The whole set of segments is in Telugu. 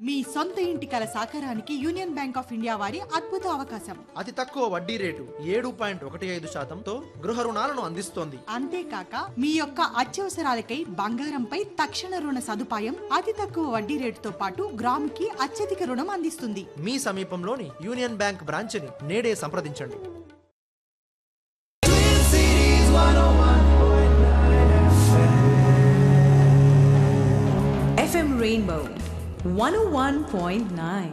మీ సొంత ఇంటి కల సాకారానికి యూనియన్ బ్యాంక్ ఆఫ్ ఇండియా వారి అద్భుత అవకాశం అతి తక్కువ వడ్డీ రేటు ఏడు పాయింట్ ఒకటి ఐదు శాతంతో గృహ రుణాలను అందిస్తోంది అంతేకాక మీ యొక్క అత్యవసరాలకై బంగారంపై తక్షణ రుణ సదుపాయం అతి తక్కువ వడ్డీ రేటుతో పాటు గ్రాముకి అత్యధిక రుణం అందిస్తుంది మీ సమీపంలోని యూనియన్ బ్యాంక్ బ్రాంచ్ని నేడే సంప్రదించండి FM Rainbow 101.9.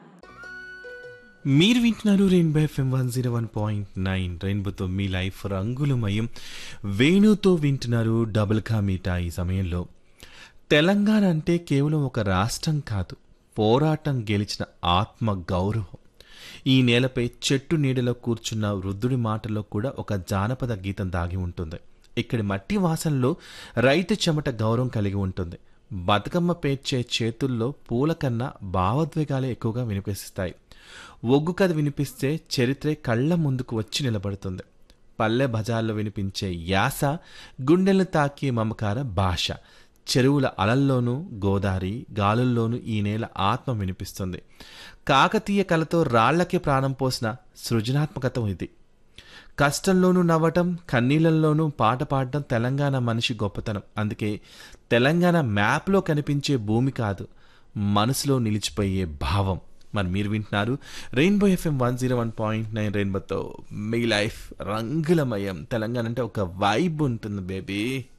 మీరు వింటున్నారు rainbow FM one zero one point nine రెయిన్బోతో మీ లైఫ్ రంగులమయం వేణుతో వింటున్నారు డబుల్ కా మీటా ఈ సమయంలో తెలంగాణ అంటే కేవలం ఒక రాష్ట్రం కాదు పోరాటం గెలిచిన ఆత్మ గౌరవం ఈ నేలపై చెట్టు నీడలో కూర్చున్న వృద్ధుడి మాటలో కూడా ఒక జానపద గీతం దాగి ఉంటుంది ఇక్కడి మట్టి వాసనలో రైతు చెమట గౌరవం కలిగి ఉంటుంది బతుకమ్మ పేర్చే చేతుల్లో పూల కన్నా భావోద్వేగాలే ఎక్కువగా వినిపిస్తాయి ఒగ్గు కథ వినిపిస్తే చరిత్రే కళ్ళ ముందుకు వచ్చి నిలబడుతుంది పల్లె బజార్లో వినిపించే యాస గుండెలను తాకే మమకార భాష చెరువుల అలల్లోనూ గోదావరి గాలుల్లోనూ ఈ నేల ఆత్మ వినిపిస్తుంది కాకతీయ కళతో రాళ్లకే ప్రాణం పోసిన సృజనాత్మకత ఇది కష్టంలోనూ నవ్వటం కన్నీళ్ళల్లోనూ పాట పాడటం తెలంగాణ మనిషి గొప్పతనం అందుకే తెలంగాణ మ్యాప్లో కనిపించే భూమి కాదు మనసులో నిలిచిపోయే భావం మరి మీరు వింటున్నారు rainbow FM one zero one point nine రెయిన్బోతో మీ లైఫ్ రంగులమయం తెలంగాణ అంటే ఒక వైబ్ ఉంటుంది బేబీ